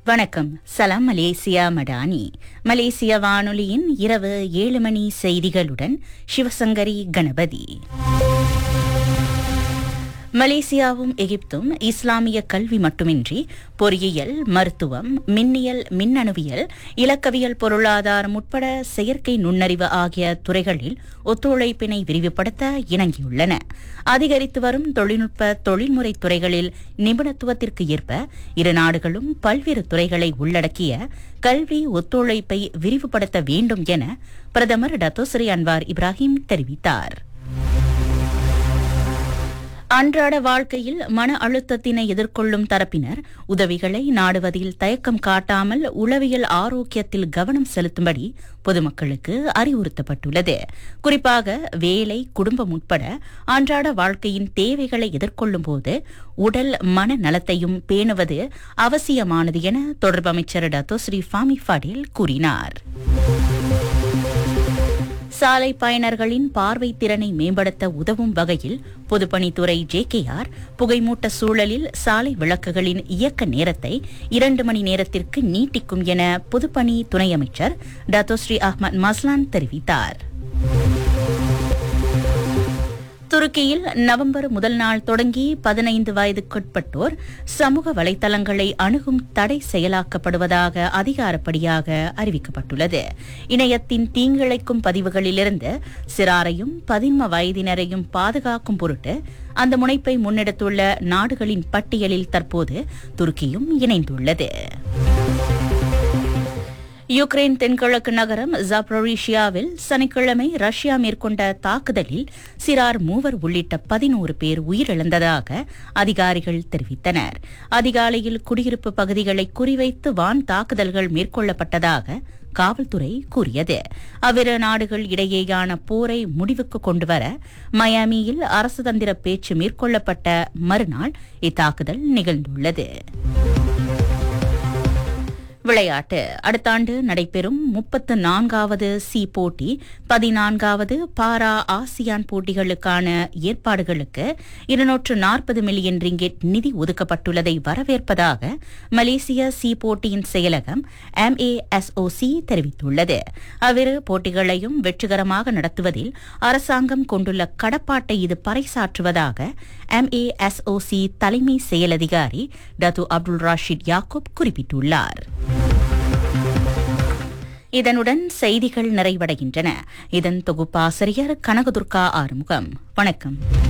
வணக்கம் சலாம் மலேசியா மடானி மலேசிய வானொலியின் இரவு ஏழு மணி செய்திகளுடன் சிவசங்கரி கணபதி மலேசியாவும் எகிப்தும் இஸ்லாமிய கல்வி மட்டுமின்றி பொறியியல் மருத்துவம் மின்னியல் மின்னணுவியல் இலக்கவியல் பொருளாதாரம் உட்பட செயற்கை நுண்ணறிவு ஆகிய துறைகளில் ஒத்துழைப்பினை விரிவுபடுத்த இணங்கியுள்ளன அதிகரித்து வரும் தொழில்நுட்ப தொழில்முறை துறைகளில் நிபுணத்துவத்திற்கு ஏற்ப இரு நாடுகளும் பல்வேறு துறைகளை உள்ளடக்கிய கல்வி ஒத்துழைப்பை விரிவுபடுத்த வேண்டும் என பிரதமர் டத்தோஸ்ரீ அன்வார் இப்ராஹிம் தெரிவித்தார் அன்றாட வாழ்க்கையில் மன அழுத்தத்தினை எதிர்கொள்ளும் தரப்பினர் உதவிகளை நாடுவதில் தயக்கம் காட்டாமல் உளவியல் ஆரோக்கியத்தில் கவனம் செலுத்தும்படி பொதுமக்களுக்கு அறிவுறுத்தப்பட்டுள்ளது குறிப்பாக வேலை குடும்பம் உட்பட அன்றாட வாழ்க்கையின் தேவைகளை எதிர்கொள்ளும் போது உடல் மன நலத்தையும் பேணுவது அவசியமானது என தொடர்பு அமைச்சர் டத்தோ ஸ்ரீ ஃபாமி ஃபடேல் கூறினார் சாலை பயணர்களின் பார்வை திறனை மேம்படுத்த உதவும் வகையில் பொதுப்பணித்துறை ஜேகேஆர் புகைமூட்ட சூழலில் சாலை விளக்குகளின் இயக்க நேரத்தை இரண்டு மணி நேரத்திற்கு நீட்டிக்கும் என பொதுப்பணி துணை அமைச்சர் டத்தோஸ்ரீ அஹ்மத் மஸ்லான் தெரிவித்தார் துருக்கியில் நவம்பர் முதல் நாள் தொடங்கி பதினைந்து வயதுக்குட்பட்டோர் சமூக வலைதளங்களை அணுகும் தடை செயலாக்கப்படுவதாக அதிகாரப்படியாக அறிவிக்கப்பட்டுள்ளது இணையத்தின் தீங்கிழைக்கும் பதிவுகளிலிருந்து சிறாரையும் பதின்ம வயதினரையும் பாதுகாக்கும் பொருட்டு அந்த முனைப்பை முன்னெடுத்துள்ள நாடுகளின் பட்டியலில் தற்போது துருக்கியும் இணைந்துள்ளது யுக்ரைன் தென்கிழக்கு நகரம் ஜப்ரோரிஷியாவில் சனிக்கிழமை ரஷ்யா மேற்கொண்ட தாக்குதலில் சிறார் மூவர் உள்ளிட்ட பதினோரு பேர் உயிரிழந்ததாக அதிகாரிகள் தெரிவித்தனர் அதிகாலையில் குடியிருப்பு பகுதிகளை குறிவைத்து வான் தாக்குதல்கள் மேற்கொள்ளப்பட்டதாக காவல்துறை கூறியது அவ்விரு நாடுகள் இடையேயான போரை முடிவுக்கு கொண்டுவர மயாமியில் அரசு தந்திர பேச்சு மேற்கொள்ளப்பட்ட மறுநாள் இத்தாக்குதல் நிகழ்ந்துள்ளது விளையாட்டு அடுத்த ஆண்டு நடைபெறும் முப்பத்து நான்காவது சி போட்டி பதினான்காவது பாரா ஆசியான் போட்டிகளுக்கான ஏற்பாடுகளுக்கு இருநூற்று நாற்பது மில்லியன் ரிங்கெட் நிதி ஒதுக்கப்பட்டுள்ளதை வரவேற்பதாக மலேசிய சி போட்டியின் செயலகம் எம்ஏஎஸ்ஓசி தெரிவித்துள்ளது அவ்விரு போட்டிகளையும் வெற்றிகரமாக நடத்துவதில் அரசாங்கம் கொண்டுள்ள கடப்பாட்டை இது பறைசாற்றுவதாக எம்ஏஎஸ்ஓசி தலைமை செயலதிகாரி டத்து அப்துல் ராஷித் யாக்கூப் குறிப்பிட்டுள்ளார் இதனுடன் செய்திகள் நிறைவடைகின்றன இதன் தொகுப்பாசிரியர் கனகதுர்கா ஆறுமுகம் வணக்கம்